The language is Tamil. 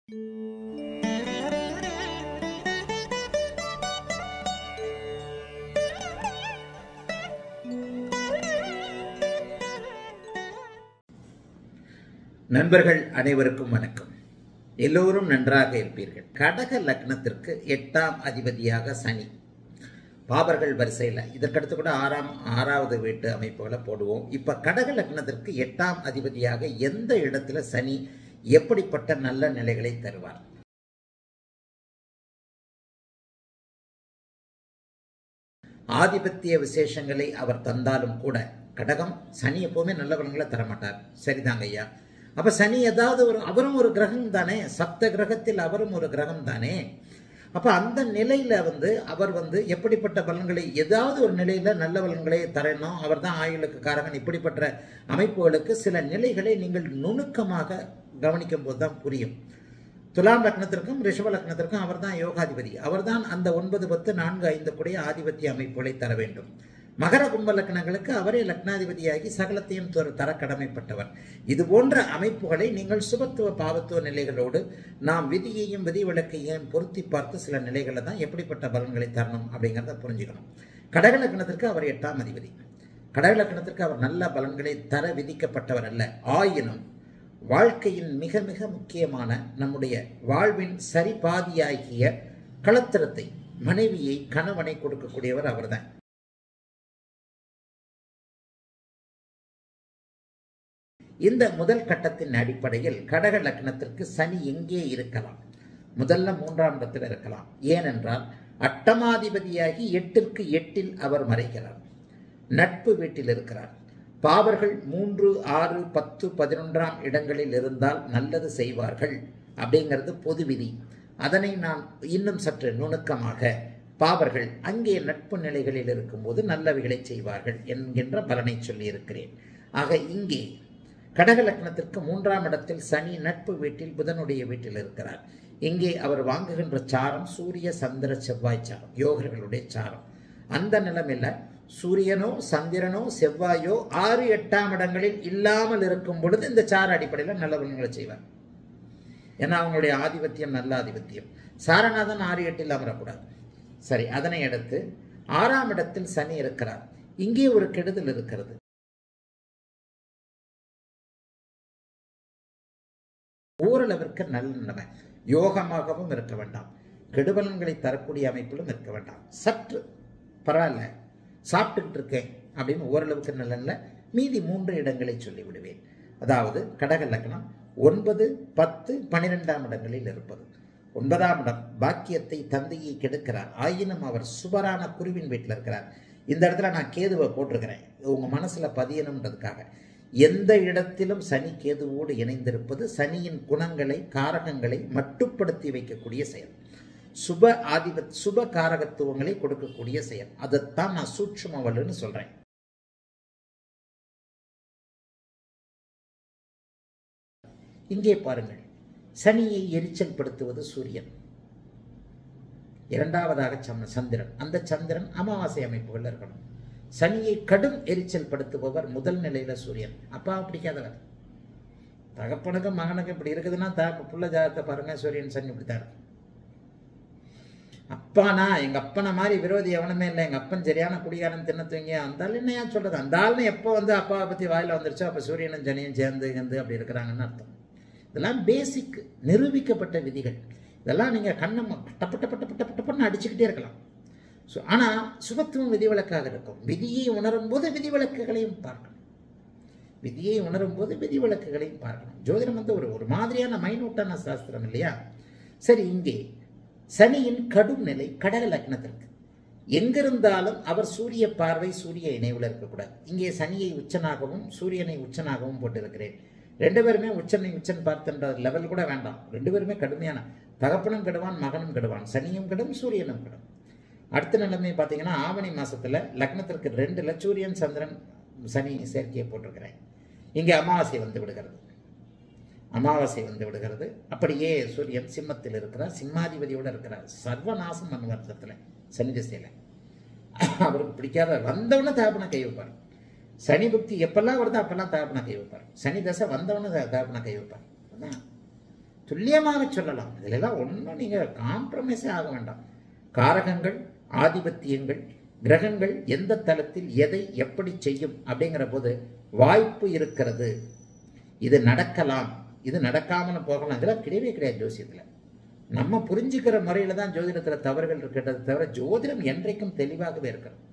நண்பர்கள் அனைவருக்கும் வணக்கம் எல்லோரும் நன்றாக இருப்பீர்கள் கடக லக்னத்திற்கு எட்டாம் அதிபதியாக சனி பாபர்கள் வரிசையில் இதற்கடுத்து கூட ஆறாம் ஆறாவது வீட்டு அமைப்புகளை போடுவோம் இப்போ கடக லக்னத்திற்கு எட்டாம் அதிபதியாக எந்த இடத்துல சனி எப்படிப்பட்ட நல்ல நிலைகளை தருவார் ஆதிபத்திய விசேஷங்களை அவர் தந்தாலும் கூட கடகம் சனி எப்பவுமே நல்ல பலன்களை தரமாட்டார் சரிதாங்க ஐயா அப்ப சனி ஏதாவது ஒரு அவரும் ஒரு கிரகம் தானே சப்த கிரகத்தில் அவரும் ஒரு கிரகம் தானே அப்ப அந்த நிலையில வந்து அவர் வந்து எப்படிப்பட்ட பலன்களை ஏதாவது ஒரு நிலையில நல்ல பலன்களை தரணும் அவர் தான் ஆயுளுக்கு காரகன் இப்படிப்பட்ட அமைப்புகளுக்கு சில நிலைகளை நீங்கள் நுணுக்கமாக கவனிக்கும் போது தான் புரியும் துலாம் லக்னத்திற்கும் ரிஷப லக்னத்திற்கும் அவர் தான் யோகாதிபதி அவர்தான் அந்த ஒன்பது பத்து நான்கு ஐந்து கூடிய ஆதிபத்திய அமைப்புகளை தர வேண்டும் மகர கும்ப லக்னங்களுக்கு அவரே லக்னாதிபதியாகி சகலத்தையும் தர கடமைப்பட்டவர் இது போன்ற அமைப்புகளை நீங்கள் சுபத்துவ பாவத்துவ நிலைகளோடு நாம் விதியையும் விதி விளக்கையும் பொருத்தி பார்த்து சில நிலைகளை தான் எப்படிப்பட்ட பலன்களை தரணும் அப்படிங்கிறத புரிஞ்சுக்கணும் கடக லக்னத்திற்கு அவர் எட்டாம் அதிபதி கடக லக்னத்திற்கு அவர் நல்ல பலன்களை தர விதிக்கப்பட்டவர் அல்ல ஆயினும் வாழ்க்கையின் மிக மிக முக்கியமான நம்முடைய வாழ்வின் சரிபாதியாகிய களத்திரத்தை மனைவியை கணவனை கொடுக்கக்கூடியவர் அவர்தான் இந்த முதல் கட்டத்தின் அடிப்படையில் கடக லக்னத்திற்கு சனி எங்கே இருக்கலாம் முதல்ல மூன்றாம் இடத்தில் இருக்கலாம் ஏனென்றால் அட்டமாதிபதியாகி எட்டிற்கு எட்டில் அவர் மறைகிறார் நட்பு வீட்டில் இருக்கிறார் பாவர்கள் மூன்று ஆறு பத்து பதினொன்றாம் இடங்களில் இருந்தால் நல்லது செய்வார்கள் அப்படிங்கிறது பொது விதி அதனை நான் இன்னும் சற்று நுணுக்கமாக பாவர்கள் அங்கே நட்பு நிலைகளில் இருக்கும்போது நல்லவைகளை செய்வார்கள் என்கின்ற பலனை சொல்லியிருக்கிறேன் ஆக இங்கே கடக லக்னத்திற்கு மூன்றாம் இடத்தில் சனி நட்பு வீட்டில் புதனுடைய வீட்டில் இருக்கிறார் இங்கே அவர் வாங்குகின்ற சாரம் சூரிய சந்திர செவ்வாய் சாரம் யோகர்களுடைய சாரம் அந்த நிலைமையில் சூரியனோ சந்திரனோ செவ்வாயோ ஆறு எட்டாம் இடங்களில் இல்லாமல் இருக்கும் பொழுது இந்த சார அடிப்படையில் நல்ல பலன்களை செய்வார் ஏன்னா அவங்களுடைய ஆதிபத்தியம் நல்ல ஆதிபத்தியம் சாரநாதன் ஆறு எட்டில் அமரக்கூடாது சரி அதனை அடுத்து ஆறாம் இடத்தில் சனி இருக்கிறார் இங்கே ஒரு கெடுதல் இருக்கிறது ஓரளவிற்கு நல்ல நிலைமை யோகமாகவும் இருக்க வேண்டாம் கெடுபலன்களை தரக்கூடிய அமைப்பிலும் இருக்க வேண்டாம் சற்று பரவாயில்ல சாப்பிட்டுக்கிட்டு இருக்கேன் அப்படின்னு ஓரளவுக்கு நல்ல மீதி மூன்று இடங்களை சொல்லிவிடுவேன் அதாவது கடக லக்னம் ஒன்பது பத்து பன்னிரெண்டாம் இடங்களில் இருப்பது ஒன்பதாம் இடம் பாக்கியத்தை தந்தையை கெடுக்கிறார் ஆயினும் அவர் சுபரான குருவின் வீட்டில் இருக்கிறார் இந்த இடத்துல நான் கேதுவை போட்டிருக்கிறேன் உங்க மனசுல பதியணுன்றதுக்காக எந்த இடத்திலும் சனி கேதுவோடு இணைந்திருப்பது சனியின் குணங்களை காரகங்களை மட்டுப்படுத்தி வைக்கக்கூடிய செயல் சுப ஆதிப சுப காரகத்துவங்களை கொடுக்கக்கூடிய செயல் அதைத்தான் நான் சூட்சும வல்லுன்னு சொல்றேன் இங்கே பாருங்கள் சனியை எரிச்சல் படுத்துவது சூரியன் இரண்டாவதாக சந்திரன் அந்த சந்திரன் அமாவாசை அமைப்புகள் இருக்கணும் சனியை கடும் எரிச்சல் படுத்துபவர் முதல் நிலையில சூரியன் அப்பா பிடிக்காதவர் தகப்பனுக்கும் மகனுக்கும் இப்படி இருக்குதுன்னா த புள்ள ஜாதத்தை பாருங்க சூரியன் சனி இப்படித்தான் இருக்கும் அப்பானா எங்க அப்பனை மாதிரி விரோதி எவனுமே இல்லை எங்க அப்பன் சரியான குடிகாரன் தின்ன தூங்கி அந்த ஆள் என்னையா சொல்றது அந்த ஆளுமே எப்போ வந்து அப்பாவை பத்தி வாயில வந்துருச்சோ அப்ப சூரியனும் சனியும் சேர்ந்து வந்து அப்படி இருக்கிறாங்கன்னு அர்த்தம் இதெல்லாம் பேசிக் நிரூபிக்கப்பட்ட விதிகள் இதெல்லாம் நீங்க கண்ணை டப்ப டப்ப டப்ப டப்ப டப்பன்னு அடிச்சுக்கிட்டே இருக்கலாம் ஸோ ஆனால் சுபத்துவம் விதிவிலக்காக இருக்கும் விதியை உணரும் போது விதிவிலக்குகளையும் பார்க்கணும் விதியை உணரும் போது விதிவிலக்குகளையும் பார்க்கணும் ஜோதிடம் வந்து ஒரு ஒரு மாதிரியான மைனூட்டான சாஸ்திரம் இல்லையா சரி இங்கே சனியின் கடும் நிலை கடக லக்னத்திற்கு எங்கிருந்தாலும் அவர் சூரிய பார்வை சூரிய இணைவில் இருக்கக்கூடாது இங்கே சனியை உச்சனாகவும் சூரியனை உச்சனாகவும் போட்டிருக்கிறேன் ரெண்டு பேருமே உச்சனை உச்சன் பார்த்துன்ற லெவல் கூட வேண்டாம் ரெண்டு பேருமே கடுமையான தகப்பனும் கெடுவான் மகனும் கெடுவான் சனியும் கெடும் சூரியனும் கெடும் அடுத்த நிலைமை பார்த்தீங்கன்னா ஆவணி மாசத்துல லக்னத்திற்கு ரெண்டுல சூரியன் சந்திரன் சனி சேர்க்கையை போட்டிருக்கிறேன் இங்கே அமாவாசை வந்து விடுகிறது அமாவாசை வந்து விடுகிறது அப்படியே சூரியன் சிம்மத்தில் இருக்கிறார் சிம்மாதிபதியோட இருக்கிறார் சர்வநாசம் மன்வர்த்தத்தில் சனி திசையில் அவருக்கு பிடிக்காத வந்தவொடனே தகப்பனை கை வைப்பார் சனி புக்தி எப்பெல்லாம் வருதோ அப்பெல்லாம் தகப்பனை கை வைப்பார் சனி தசை வந்தவொடனே தகப்பனை கை வைப்பார் அதான் துல்லியமாக சொல்லலாம் இதிலெல்லாம் ஒன்றும் நீங்கள் காம்ப்ரமைஸே ஆக வேண்டாம் காரகங்கள் ஆதிபத்தியங்கள் கிரகங்கள் எந்த தளத்தில் எதை எப்படி செய்யும் அப்படிங்கிற போது வாய்ப்பு இருக்கிறது இது நடக்கலாம் இது நடக்காமலும் போகலாம் இதெல்லாம் கிடையவே கிடையாது ஜோசியத்தில் நம்ம புரிஞ்சுக்கிற முறையில் தான் ஜோதிடத்தில் தவறுகள் இருக்கிறது தவிர ஜோதிடம் என்றைக்கும் தெளிவாகவே இருக்கிறது